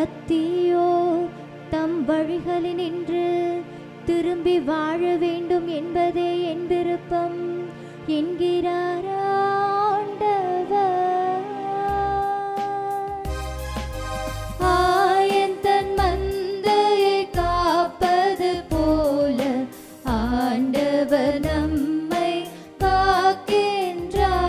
அத்தீயோர் தம் வழிகளினின்று திரும்பி வாழ வேண்டும் என்பதே என் விருப்பம் என்கிறார் ஆண்டவர் ஆயன் தன் மந்தையை காப்பது போல ஆண்டவர் நம்மை காக்கின்றார்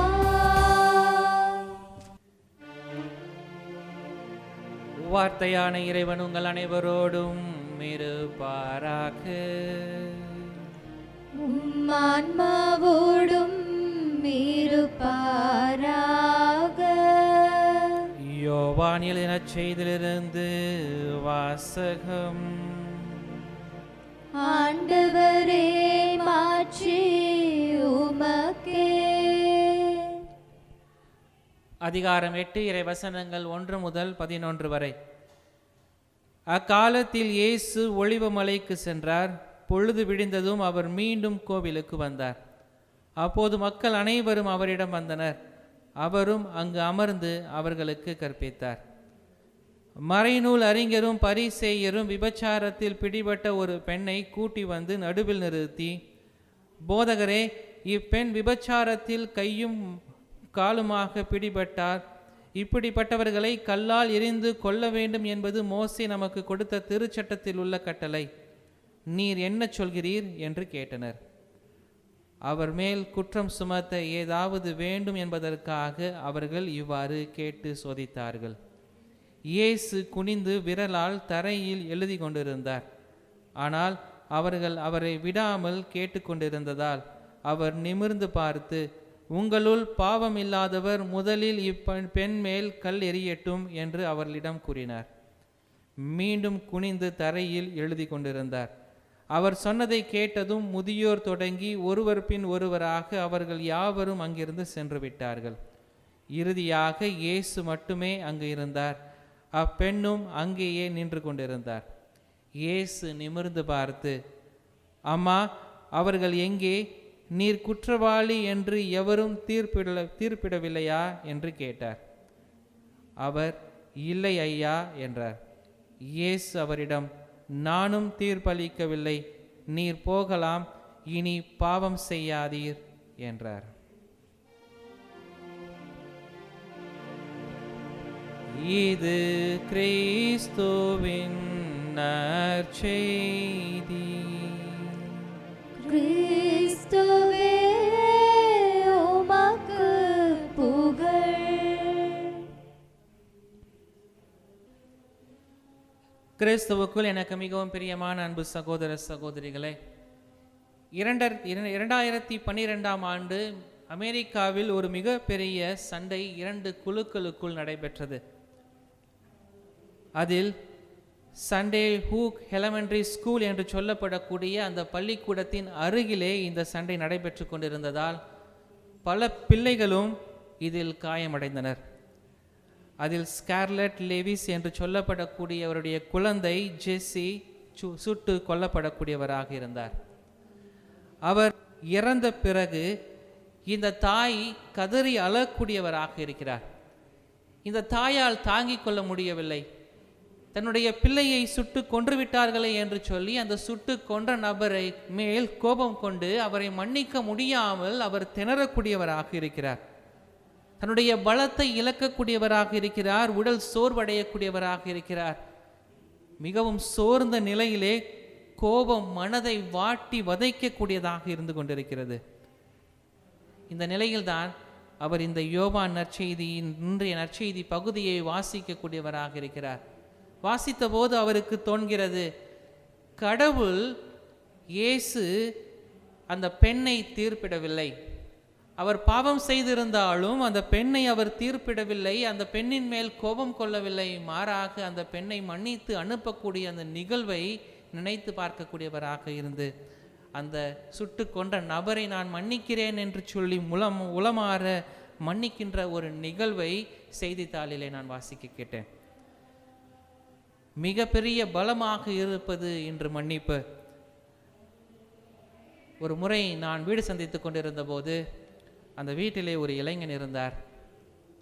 வார்த்தையான இறைவன் உங்கள் அனைவரோடும் இருப்பாராக உம்மான்மாவோடும் இருப்பாராக யோவானில் எனச் செய்திலிருந்து வாசகம் ஆண்டவரே மாற்றி உமக்கே அதிகாரம் எட்டு இறை வசனங்கள் ஒன்று முதல் பதினொன்று வரை அக்காலத்தில் இயேசு ஒளிவமலைக்கு சென்றார் பொழுது விடிந்ததும் அவர் மீண்டும் கோவிலுக்கு வந்தார் அப்போது மக்கள் அனைவரும் அவரிடம் வந்தனர் அவரும் அங்கு அமர்ந்து அவர்களுக்கு கற்பித்தார் மறைநூல் அறிஞரும் பரிசேயரும் விபச்சாரத்தில் பிடிபட்ட ஒரு பெண்ணை கூட்டி வந்து நடுவில் நிறுத்தி போதகரே இப்பெண் விபச்சாரத்தில் கையும் காலுமாக பிடிபட்டார் இப்படிப்பட்டவர்களை கல்லால் எரிந்து கொல்ல வேண்டும் என்பது மோசே நமக்கு கொடுத்த திருச்சட்டத்தில் உள்ள கட்டளை நீர் என்ன சொல்கிறீர் என்று கேட்டனர் அவர் மேல் குற்றம் சுமத்த ஏதாவது வேண்டும் என்பதற்காக அவர்கள் இவ்வாறு கேட்டு சோதித்தார்கள் இயேசு குனிந்து விரலால் தரையில் எழுதி கொண்டிருந்தார் ஆனால் அவர்கள் அவரை விடாமல் கேட்டுக்கொண்டிருந்ததால் அவர் நிமிர்ந்து பார்த்து உங்களுள் பாவம் இல்லாதவர் முதலில் இப்பெண் பெண் மேல் கல் எறியட்டும் என்று அவர்களிடம் கூறினார் மீண்டும் குனிந்து தரையில் எழுதி கொண்டிருந்தார் அவர் சொன்னதை கேட்டதும் முதியோர் தொடங்கி ஒருவர் பின் ஒருவராக அவர்கள் யாவரும் அங்கிருந்து சென்று விட்டார்கள் இறுதியாக இயேசு மட்டுமே அங்கு இருந்தார் அப்பெண்ணும் அங்கேயே நின்று கொண்டிருந்தார் இயேசு நிமிர்ந்து பார்த்து அம்மா அவர்கள் எங்கே நீர் குற்றவாளி என்று எவரும் தீர்ப்பிட தீர்ப்பிடவில்லையா என்று கேட்டார் அவர் இல்லை ஐயா என்றார் இயேசு அவரிடம் நானும் தீர்ப்பளிக்கவில்லை நீர் போகலாம் இனி பாவம் செய்யாதீர் என்றார் இது கிறிஸ்துவின் நற்செய்தி கிறிஸ்துவே உமக்கு புகழ் கிறிஸ்துவுக்குள் எனக்கு மிகவும் பிரியமான அன்பு சகோதர சகோதரிகளே இரண்டர் இர- இரண்டாயிரத்தி பன்னிரெண்டாம் ஆண்டு அமெரிக்காவில் ஒரு மிகப்பெரிய சண்டை இரண்டு குழுக்களுக்குள் நடைபெற்றது அதில் சண்டே ஹூக் எலமெண்ட்ரி ஸ்கூல் என்று சொல்லப்படக்கூடிய அந்த பள்ளிக்கூடத்தின் அருகிலே இந்த சண்டை நடைபெற்று கொண்டிருந்ததால் பல பிள்ளைகளும் இதில் காயமடைந்தனர் அதில் ஸ்கார்லட் லெவிஸ் என்று சொல்லப்படக்கூடியவருடைய குழந்தை ஜெஸ்ஸி சு சுட்டு கொல்லப்படக்கூடியவராக இருந்தார் அவர் இறந்த பிறகு இந்த தாய் கதறி அழக்கூடியவராக இருக்கிறார் இந்த தாயால் தாங்கிக் கொள்ள முடியவில்லை தன்னுடைய பிள்ளையை சுட்டு கொன்று விட்டார்களே என்று சொல்லி அந்த சுட்டு கொன்ற நபரை மேல் கோபம் கொண்டு அவரை மன்னிக்க முடியாமல் அவர் திணறக்கூடியவராக இருக்கிறார் தன்னுடைய பலத்தை இழக்கக்கூடியவராக இருக்கிறார் உடல் சோர்வடையக்கூடியவராக இருக்கிறார் மிகவும் சோர்ந்த நிலையிலே கோபம் மனதை வாட்டி வதைக்கக்கூடியதாக இருந்து கொண்டிருக்கிறது இந்த நிலையில்தான் அவர் இந்த யோவான் நற்செய்தியின் இன்றைய நற்செய்தி பகுதியை வாசிக்கக்கூடியவராக இருக்கிறார் வாசித்த போது அவருக்கு தோன்கிறது கடவுள் இயேசு அந்த பெண்ணை தீர்ப்பிடவில்லை அவர் பாவம் செய்திருந்தாலும் அந்த பெண்ணை அவர் தீர்ப்பிடவில்லை அந்த பெண்ணின் மேல் கோபம் கொள்ளவில்லை மாறாக அந்த பெண்ணை மன்னித்து அனுப்பக்கூடிய அந்த நிகழ்வை நினைத்து பார்க்கக்கூடியவராக இருந்து அந்த சுட்டு கொன்ற நபரை நான் மன்னிக்கிறேன் என்று சொல்லி முலம் உளமாற மன்னிக்கின்ற ஒரு நிகழ்வை செய்தித்தாளிலே நான் வாசிக்க கேட்டேன் மிகப்பெரிய பலமாக இருப்பது இன்று மன்னிப்பு ஒரு முறை நான் வீடு சந்தித்து கொண்டிருந்த போது அந்த வீட்டிலே ஒரு இளைஞன் இருந்தார்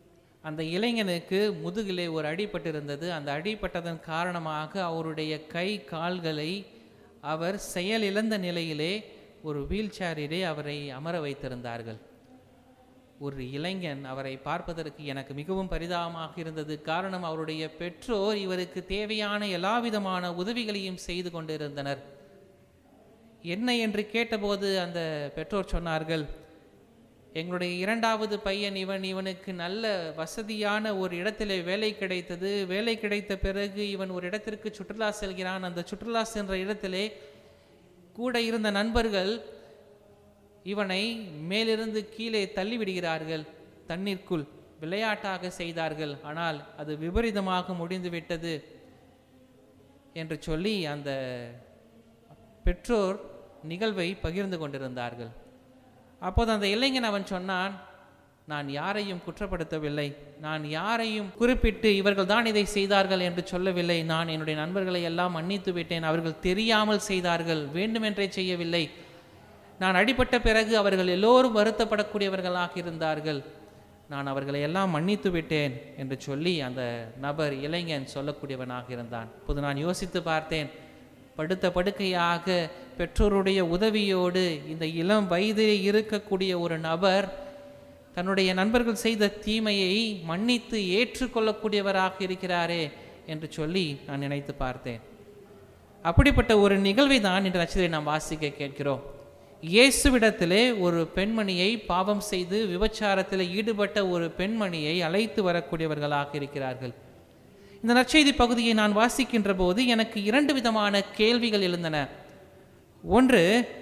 அந்த இளைஞனுக்கு முதுகிலே ஒரு அடிபட்டிருந்தது அந்த அடிபட்டதன் காரணமாக அவருடைய கை கால்களை அவர் செயலிழந்த நிலையிலே ஒரு வீல் சேரிலே அவரை அமர வைத்திருந்தார்கள் ஒரு இளைஞன் அவரை பார்ப்பதற்கு எனக்கு மிகவும் பரிதாபமாக இருந்தது காரணம் அவருடைய பெற்றோர் இவருக்கு தேவையான எல்லாவிதமான உதவிகளையும் செய்து கொண்டிருந்தனர் என்ன என்று கேட்டபோது அந்த பெற்றோர் சொன்னார்கள் எங்களுடைய இரண்டாவது பையன் இவன் இவனுக்கு நல்ல வசதியான ஒரு இடத்திலே வேலை கிடைத்தது வேலை கிடைத்த பிறகு இவன் ஒரு இடத்திற்கு சுற்றுலா செல்கிறான் அந்த சுற்றுலா சென்ற இடத்திலே கூட இருந்த நண்பர்கள் இவனை மேலிருந்து கீழே தள்ளி விடுகிறார்கள் தண்ணீர்க்குள் விளையாட்டாக செய்தார்கள் ஆனால் அது விபரீதமாக முடிந்துவிட்டது என்று சொல்லி அந்த பெற்றோர் நிகழ்வை பகிர்ந்து கொண்டிருந்தார்கள் அப்போது அந்த இளைஞன் அவன் சொன்னான் நான் யாரையும் குற்றப்படுத்தவில்லை நான் யாரையும் குறிப்பிட்டு இவர்கள் தான் இதை செய்தார்கள் என்று சொல்லவில்லை நான் என்னுடைய நண்பர்களை எல்லாம் மன்னித்து விட்டேன் அவர்கள் தெரியாமல் செய்தார்கள் வேண்டுமென்றே செய்யவில்லை நான் அடிபட்ட பிறகு அவர்கள் எல்லோரும் வருத்தப்படக்கூடியவர்களாக இருந்தார்கள் நான் அவர்களை எல்லாம் மன்னித்து விட்டேன் என்று சொல்லி அந்த நபர் இளைஞன் சொல்லக்கூடியவனாக இருந்தான் இப்போது நான் யோசித்து பார்த்தேன் படுத்த படுக்கையாக பெற்றோருடைய உதவியோடு இந்த இளம் வயதில் இருக்கக்கூடிய ஒரு நபர் தன்னுடைய நண்பர்கள் செய்த தீமையை மன்னித்து ஏற்றுக்கொள்ளக்கூடியவராக இருக்கிறாரே என்று சொல்லி நான் நினைத்து பார்த்தேன் அப்படிப்பட்ட ஒரு நிகழ்வை தான் இன்று நட்சத்திரை நாம் வாசிக்க கேட்கிறோம் இயேசுவிடத்திலே ஒரு பெண்மணியை பாவம் செய்து விபச்சாரத்தில் ஈடுபட்ட ஒரு பெண்மணியை அழைத்து வரக்கூடியவர்களாக இருக்கிறார்கள் இந்த நற்செய்தி பகுதியை நான் வாசிக்கின்ற போது எனக்கு இரண்டு விதமான கேள்விகள் எழுந்தன ஒன்று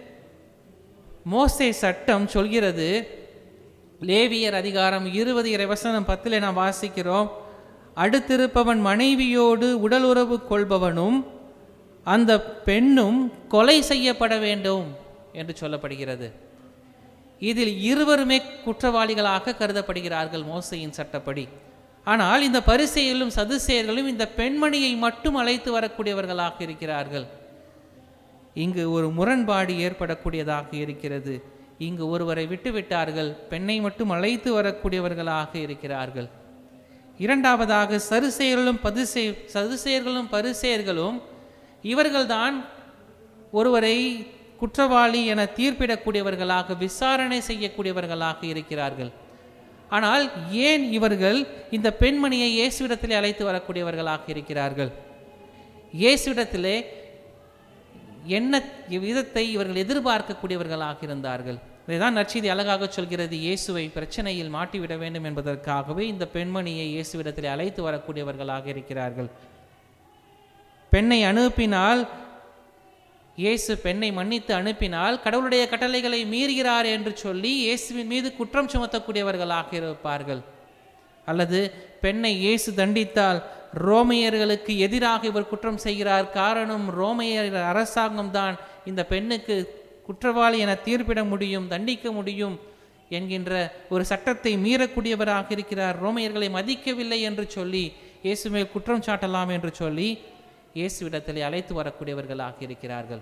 மோசே சட்டம் சொல்கிறது லேவியர் அதிகாரம் இருபது இறைவசனம் பத்திலே நாம் வாசிக்கிறோம் அடுத்திருப்பவன் மனைவியோடு உடல் உறவு கொள்பவனும் அந்த பெண்ணும் கொலை செய்யப்பட வேண்டும் என்று சொல்லப்படுகிறது இதில் இருவருமே குற்றவாளிகளாக கருதப்படுகிறார்கள் மோசையின் சட்டப்படி ஆனால் இந்த பரிசெயலும் சதுசேயர்களும் இந்த பெண்மணியை மட்டும் அழைத்து வரக்கூடியவர்களாக இருக்கிறார்கள் இங்கு ஒரு முரண்பாடு ஏற்படக்கூடியதாக இருக்கிறது இங்கு ஒருவரை விட்டுவிட்டார்கள் பெண்ணை மட்டும் அழைத்து வரக்கூடியவர்களாக இருக்கிறார்கள் இரண்டாவதாக சருசெயர்களும் பதுசெய் சதுசேயர்களும் பரிசெயர்களும் இவர்கள்தான் ஒருவரை குற்றவாளி என தீர்ப்பிடக்கூடியவர்களாக விசாரணை செய்யக்கூடியவர்களாக இருக்கிறார்கள் ஆனால் ஏன் இவர்கள் இந்த பெண்மணியை இயேசுவிடத்திலே அழைத்து வரக்கூடியவர்களாக இருக்கிறார்கள் இயேசுவிடத்திலே என்ன விதத்தை இவர்கள் எதிர்பார்க்கக்கூடியவர்களாக இருந்தார்கள் இதைதான் நற்செய்தி அழகாக சொல்கிறது இயேசுவை பிரச்சனையில் மாட்டிவிட வேண்டும் என்பதற்காகவே இந்த பெண்மணியை இயேசுவிடத்திலே அழைத்து வரக்கூடியவர்களாக இருக்கிறார்கள் பெண்ணை அனுப்பினால் இயேசு பெண்ணை மன்னித்து அனுப்பினால் கடவுளுடைய கட்டளைகளை மீறுகிறார் என்று சொல்லி இயேசுவின் மீது குற்றம் சுமத்தக்கூடியவர்களாக இருப்பார்கள் அல்லது பெண்ணை இயேசு தண்டித்தால் ரோமையர்களுக்கு எதிராக இவர் குற்றம் செய்கிறார் காரணம் ரோமையர் அரசாங்கம் தான் இந்த பெண்ணுக்கு குற்றவாளி என தீர்ப்பிட முடியும் தண்டிக்க முடியும் என்கின்ற ஒரு சட்டத்தை மீறக்கூடியவராக இருக்கிறார் ரோமையர்களை மதிக்கவில்லை என்று சொல்லி இயேசு மேல் குற்றம் சாட்டலாம் என்று சொல்லி இயேசுவிடத்திலே அழைத்து வரக்கூடியவர்களாக இருக்கிறார்கள்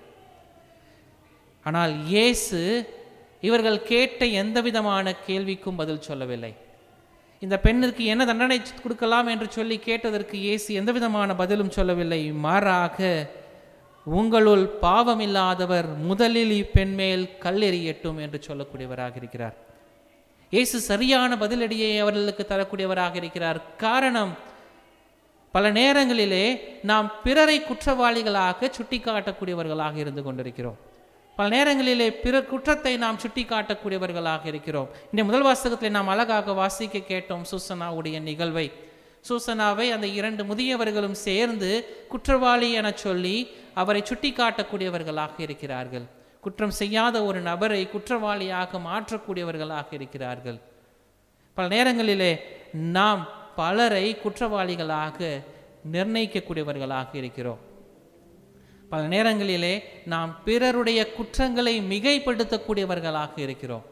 ஆனால் இயேசு இவர்கள் கேட்ட எந்த விதமான கேள்விக்கும் பதில் சொல்லவில்லை இந்த பெண்ணிற்கு என்ன தண்டனை கொடுக்கலாம் என்று சொல்லி கேட்டதற்கு இயேசு எந்த விதமான பதிலும் சொல்லவில்லை மாறாக உங்களுள் பாவமில்லாதவர் முதலில் இப்பெண் மேல் கல்லெறியட்டும் என்று சொல்லக்கூடியவராக இருக்கிறார் இயேசு சரியான பதிலடியை அவர்களுக்கு தரக்கூடியவராக இருக்கிறார் காரணம் பல நேரங்களிலே நாம் பிறரை குற்றவாளிகளாக சுட்டிக்காட்டக்கூடியவர்களாக இருந்து கொண்டிருக்கிறோம் பல நேரங்களிலே பிற குற்றத்தை நாம் சுட்டி காட்டக்கூடியவர்களாக இருக்கிறோம் இந்த முதல் வாசகத்தில் நாம் அழகாக வாசிக்க கேட்டோம் சூசனாவுடைய நிகழ்வை சூசனாவை அந்த இரண்டு முதியவர்களும் சேர்ந்து குற்றவாளி என சொல்லி அவரை சுட்டி காட்டக்கூடியவர்களாக இருக்கிறார்கள் குற்றம் செய்யாத ஒரு நபரை குற்றவாளியாக மாற்றக்கூடியவர்களாக இருக்கிறார்கள் பல நேரங்களிலே நாம் பலரை குற்றவாளிகளாக நிர்ணயிக்கக்கூடியவர்களாக இருக்கிறோம் பல நேரங்களிலே நாம் பிறருடைய குற்றங்களை மிகைப்படுத்தக்கூடியவர்களாக இருக்கிறோம்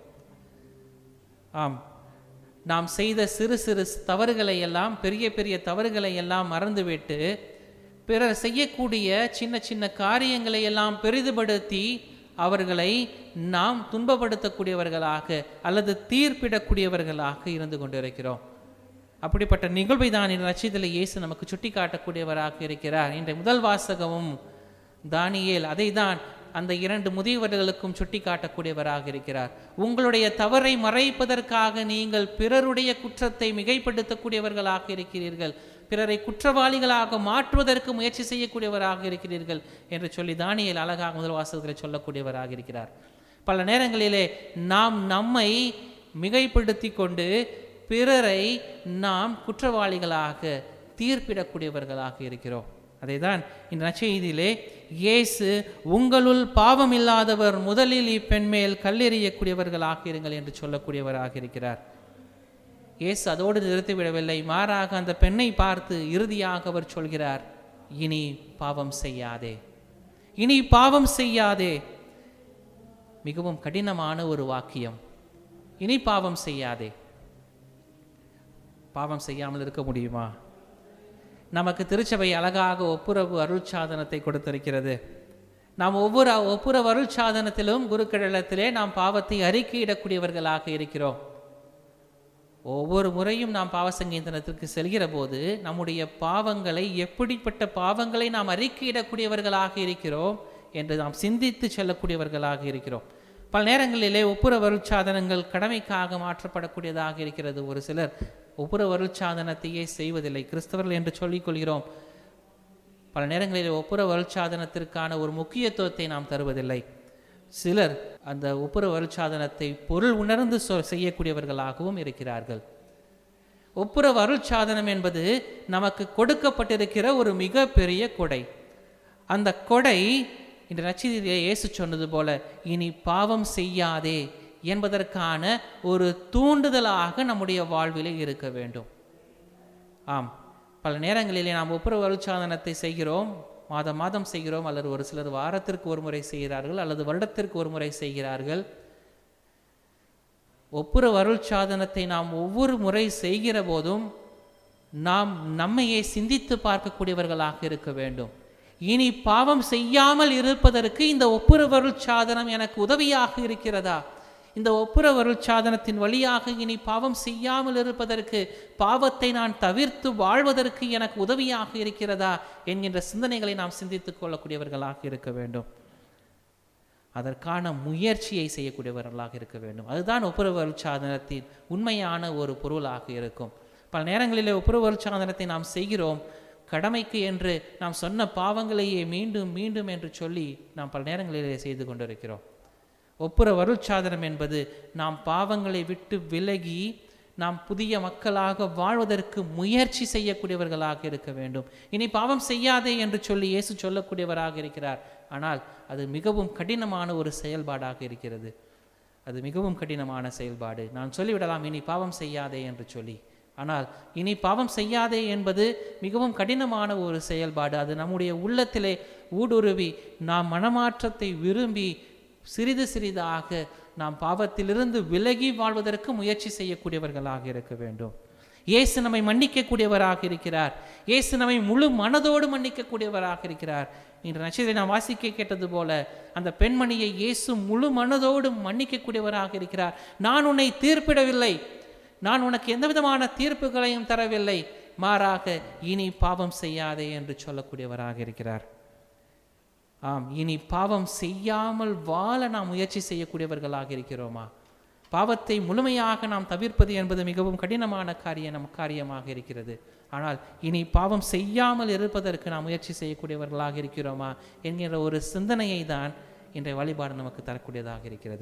ஆம் நாம் செய்த சிறு சிறு தவறுகளை எல்லாம் பெரிய பெரிய தவறுகளை எல்லாம் மறந்துவிட்டு பிறர் செய்யக்கூடிய சின்ன சின்ன காரியங்களை எல்லாம் பெரிதுபடுத்தி அவர்களை நாம் துன்பப்படுத்தக்கூடியவர்களாக அல்லது தீர்ப்பிடக்கூடியவர்களாக இருந்து கொண்டிருக்கிறோம் அப்படிப்பட்ட நிகழ்வை தான் இந்த நட்சத்திர இயேசு நமக்கு சுட்டி காட்டக்கூடியவராக இருக்கிறார் இன்றைய முதல் வாசகமும் தானியேல் அதை தான் அந்த இரண்டு முதியவர்களுக்கும் சுட்டி காட்டக்கூடியவராக இருக்கிறார் உங்களுடைய தவறை மறைப்பதற்காக நீங்கள் பிறருடைய குற்றத்தை மிகைப்படுத்தக்கூடியவர்களாக இருக்கிறீர்கள் பிறரை குற்றவாளிகளாக மாற்றுவதற்கு முயற்சி செய்யக்கூடியவராக இருக்கிறீர்கள் என்று சொல்லி தானியேல் அழகாக முதல் வாசகத்தில் சொல்லக்கூடியவராக இருக்கிறார் பல நேரங்களிலே நாம் நம்மை மிகைப்படுத்தி கொண்டு பிறரை நாம் குற்றவாளிகளாக தீர்ப்பிடக்கூடியவர்களாக இருக்கிறோம் அதைதான் இந்த நற்செய்தியிலே இயேசு உங்களுள் பாவம் இல்லாதவர் முதலில் இப்பெண்மேல் கல்லெறியக்கூடியவர்களாக இருங்கள் என்று சொல்லக்கூடியவராக இருக்கிறார் இயேசு அதோடு நிறுத்திவிடவில்லை மாறாக அந்த பெண்ணை பார்த்து இறுதியாக அவர் சொல்கிறார் இனி பாவம் செய்யாதே இனி பாவம் செய்யாதே மிகவும் கடினமான ஒரு வாக்கியம் இனி பாவம் செய்யாதே பாவம் செய்யாமல் இருக்க முடியுமா நமக்கு திருச்சபை அழகாக ஒப்புரவு அருள்சாதனத்தை கொடுத்திருக்கிறது நாம் ஒவ்வொரு ஒப்புரவு அருள்சாதனத்திலும் குருக்கிழத்திலே நாம் பாவத்தை அறிக்கையிடக்கூடியவர்களாக இருக்கிறோம் ஒவ்வொரு முறையும் நாம் பாவ சங்கீதனத்திற்கு செல்கிற போது நம்முடைய பாவங்களை எப்படிப்பட்ட பாவங்களை நாம் அறிக்கையிடக்கூடியவர்களாக இருக்கிறோம் என்று நாம் சிந்தித்து செல்லக்கூடியவர்களாக இருக்கிறோம் பல நேரங்களிலே ஒப்புரவு சாதனங்கள் கடமைக்காக மாற்றப்படக்கூடியதாக இருக்கிறது ஒரு சிலர் ஒப்புரவு சாதனத்தையே செய்வதில்லை கிறிஸ்தவர்கள் என்று சொல்லிக் கொள்கிறோம் பல நேரங்களில் ஒப்புரவு சாதனத்திற்கான ஒரு முக்கியத்துவத்தை நாம் தருவதில்லை சிலர் அந்த ஒப்புரவு அருட்சாதனத்தை பொருள் உணர்ந்து சொ- செய்யக்கூடியவர்களாகவும் இருக்கிறார்கள் ஒப்புரவு அருட்சாதனம் என்பது நமக்கு கொடுக்கப்பட்டிருக்கிற ஒரு மிகப்பெரிய கொடை அந்த கொடை இந்த நச்சிதிலே இயேசு சொன்னது போல இனி பாவம் செய்யாதே என்பதற்கான ஒரு தூண்டுதலாக நம்முடைய வாழ்விலே இருக்க வேண்டும் ஆம் பல நேரங்களிலே நாம் ஒப்புரவு அருட்சாதனத்தை செய்கிறோம் மாதம் மாதம் செய்கிறோம் அல்லது ஒரு சிலர் வாரத்திற்கு ஒரு முறை செய்கிறார்கள் அல்லது வருடத்திற்கு ஒரு முறை செய்கிறார்கள் ஒப்புரவு அருட்சாதனத்தை நாம் ஒவ்வொரு முறை செய்கிற போதும் நாம் நம்மையே சிந்தித்து பார்க்கக்கூடியவர்களாக இருக்க வேண்டும் இனி பாவம் செய்யாமல் இருப்பதற்கு இந்த ஒப்புரவு சாதனம் எனக்கு உதவியாக இருக்கிறதா இந்த ஒப்புரவு சாதனத்தின் வழியாக இனி பாவம் செய்யாமல் இருப்பதற்கு பாவத்தை நான் தவிர்த்து வாழ்வதற்கு எனக்கு உதவியாக இருக்கிறதா என்கின்ற சிந்தனைகளை நாம் சிந்தித்துக் கொள்ளக்கூடியவர்களாக இருக்க வேண்டும் அதற்கான முயற்சியை செய்யக்கூடியவர்களாக இருக்க வேண்டும் அதுதான் ஒப்புரவு சாதனத்தின் உண்மையான ஒரு பொருளாக இருக்கும் பல நேரங்களிலே ஒப்புரவு சாதனத்தை நாம் செய்கிறோம் கடமைக்கு என்று நாம் சொன்ன பாவங்களையே மீண்டும் மீண்டும் என்று சொல்லி நாம் பல நேரங்களிலே செய்து கொண்டிருக்கிறோம் ஒப்புரவு சாதனம் என்பது நாம் பாவங்களை விட்டு விலகி நாம் புதிய மக்களாக வாழ்வதற்கு முயற்சி செய்யக்கூடியவர்களாக இருக்க வேண்டும் இனி பாவம் செய்யாதே என்று சொல்லி இயேசு சொல்லக்கூடியவராக இருக்கிறார் ஆனால் அது மிகவும் கடினமான ஒரு செயல்பாடாக இருக்கிறது அது மிகவும் கடினமான செயல்பாடு நான் சொல்லிவிடலாம் இனி பாவம் செய்யாதே என்று சொல்லி ஆனால் இனி பாவம் செய்யாதே என்பது மிகவும் கடினமான ஒரு செயல்பாடு அது நம்முடைய உள்ளத்திலே ஊடுருவி நாம் மனமாற்றத்தை விரும்பி சிறிது சிறிதாக நாம் பாவத்திலிருந்து விலகி வாழ்வதற்கு முயற்சி செய்யக்கூடியவர்களாக இருக்க வேண்டும் இயேசு நம்மை மன்னிக்கக்கூடியவராக இருக்கிறார் இயேசு நம்மை முழு மனதோடு மன்னிக்கக்கூடியவராக இருக்கிறார் இன்று நட்சத்திரை நாம் வாசிக்க கேட்டது போல அந்த பெண்மணியை இயேசு முழு மனதோடு மன்னிக்கக்கூடியவராக இருக்கிறார் நான் உன்னை தீர்ப்பிடவில்லை நான் உனக்கு எந்த விதமான தீர்ப்புகளையும் தரவில்லை மாறாக இனி பாவம் செய்யாதே என்று சொல்லக்கூடியவராக இருக்கிறார் ஆம் இனி பாவம் செய்யாமல் வாழ நாம் முயற்சி செய்யக்கூடியவர்களாக இருக்கிறோமா பாவத்தை முழுமையாக நாம் தவிர்ப்பது என்பது மிகவும் கடினமான காரிய நம் காரியமாக இருக்கிறது ஆனால் இனி பாவம் செய்யாமல் இருப்பதற்கு நாம் முயற்சி செய்யக்கூடியவர்களாக இருக்கிறோமா என்கிற ஒரு சிந்தனையை தான் இன்றைய வழிபாடு நமக்கு தரக்கூடியதாக இருக்கிறது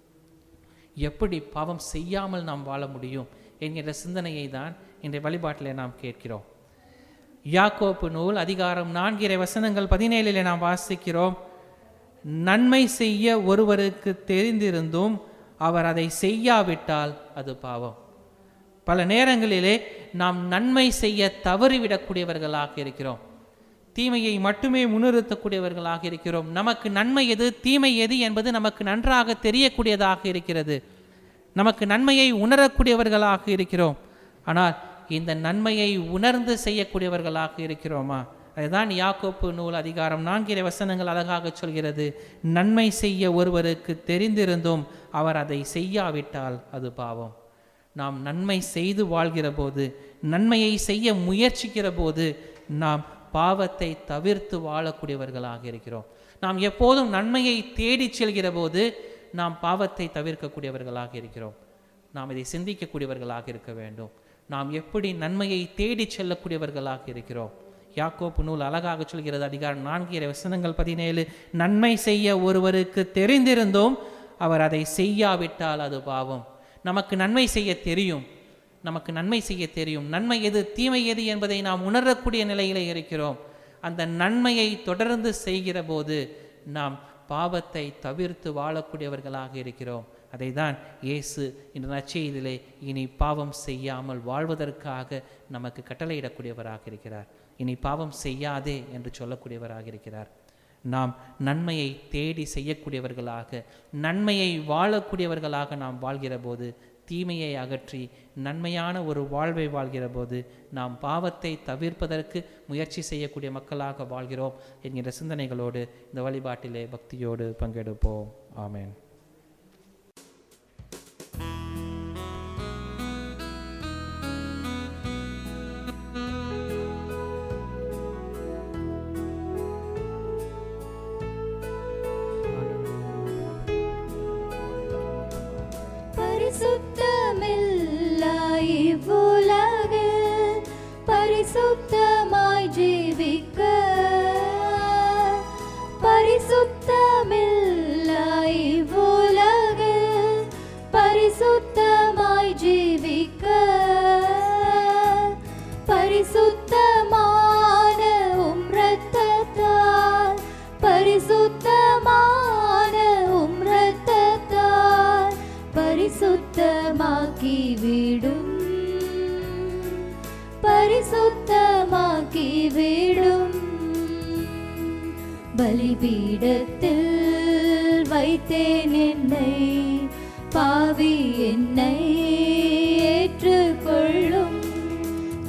எப்படி பாவம் செய்யாமல் நாம் வாழ முடியும் என்கிற சிந்தனையை தான் இன்றைய வழிபாட்டிலே நாம் கேட்கிறோம் யாக்கோப்பு நூல் அதிகாரம் நான்கிற வசனங்கள் பதினேழிலே நாம் வாசிக்கிறோம் நன்மை செய்ய ஒருவருக்கு தெரிந்திருந்தும் அவர் அதை செய்யாவிட்டால் அது பாவம் பல நேரங்களிலே நாம் நன்மை செய்ய தவறிவிடக்கூடியவர்களாக இருக்கிறோம் தீமையை மட்டுமே முன்னிறுத்தக்கூடியவர்களாக இருக்கிறோம் நமக்கு நன்மை எது தீமை எது என்பது நமக்கு நன்றாக தெரியக்கூடியதாக இருக்கிறது நமக்கு நன்மையை உணரக்கூடியவர்களாக இருக்கிறோம் ஆனால் இந்த நன்மையை உணர்ந்து செய்யக்கூடியவர்களாக இருக்கிறோமா அதுதான் யாக்கோப்பு நூல் அதிகாரம் நான்கிற வசனங்கள் அழகாக சொல்கிறது நன்மை செய்ய ஒருவருக்கு தெரிந்திருந்தும் அவர் அதை செய்யாவிட்டால் அது பாவம் நாம் நன்மை செய்து வாழ்கிற போது நன்மையை செய்ய முயற்சிக்கிற போது நாம் பாவத்தை தவிர்த்து வாழக்கூடியவர்களாக இருக்கிறோம் நாம் எப்போதும் நன்மையை தேடிச் செல்கிற போது நாம் பாவத்தை தவிர்க்கக்கூடியவர்களாக இருக்கிறோம் நாம் இதை சிந்திக்கக்கூடியவர்களாக இருக்க வேண்டும் நாம் எப்படி நன்மையை தேடிச் செல்லக்கூடியவர்களாக இருக்கிறோம் யாக்கோப்பு நூல் அழகாக சொல்கிறது அதிகாரம் நான்கு இறை வசனங்கள் பதினேழு நன்மை செய்ய ஒருவருக்கு தெரிந்திருந்தோம் அவர் அதை செய்யாவிட்டால் அது பாவம் நமக்கு நன்மை செய்ய தெரியும் நமக்கு நன்மை செய்ய தெரியும் நன்மை எது தீமை எது என்பதை நாம் உணரக்கூடிய நிலையிலே இருக்கிறோம் அந்த நன்மையை தொடர்ந்து செய்கிற போது நாம் பாவத்தை தவிர்த்து வாழக்கூடியவர்களாக இருக்கிறோம் அதை தான் இயேசு இந்த நற்செய்தியிலே இனி பாவம் செய்யாமல் வாழ்வதற்காக நமக்கு கட்டளையிடக்கூடியவராக இருக்கிறார் இனி பாவம் செய்யாதே என்று சொல்லக்கூடியவராக இருக்கிறார் நாம் நன்மையை தேடி செய்யக்கூடியவர்களாக நன்மையை வாழக்கூடியவர்களாக நாம் வாழ்கிற போது தீமையை அகற்றி நன்மையான ஒரு வாழ்வை வாழ்கிற போது நாம் பாவத்தை தவிர்ப்பதற்கு முயற்சி செய்யக்கூடிய மக்களாக வாழ்கிறோம் என்கிற சிந்தனைகளோடு இந்த வழிபாட்டிலே பக்தியோடு பங்கெடுப்போம் ஆமென் பரிசுத்தமில்லா இவ்வுலகில் பரிசுத்தமாய் ஜீவிக்க பரிசுத்தமில்லா இவ்வுலகில் பரிசுத்தமாய் ஜீவிக்க பரிசுத்தமான உம் இரத்தத்தால் பரிசுத்தமான உம் இரத்தத்தால் பரிசுத்தமாக்கி விடும் பரிசுத்தமாக்கி விடும் பலிபீடத்தில் வைத்தேன் என்னை பாவி என்னை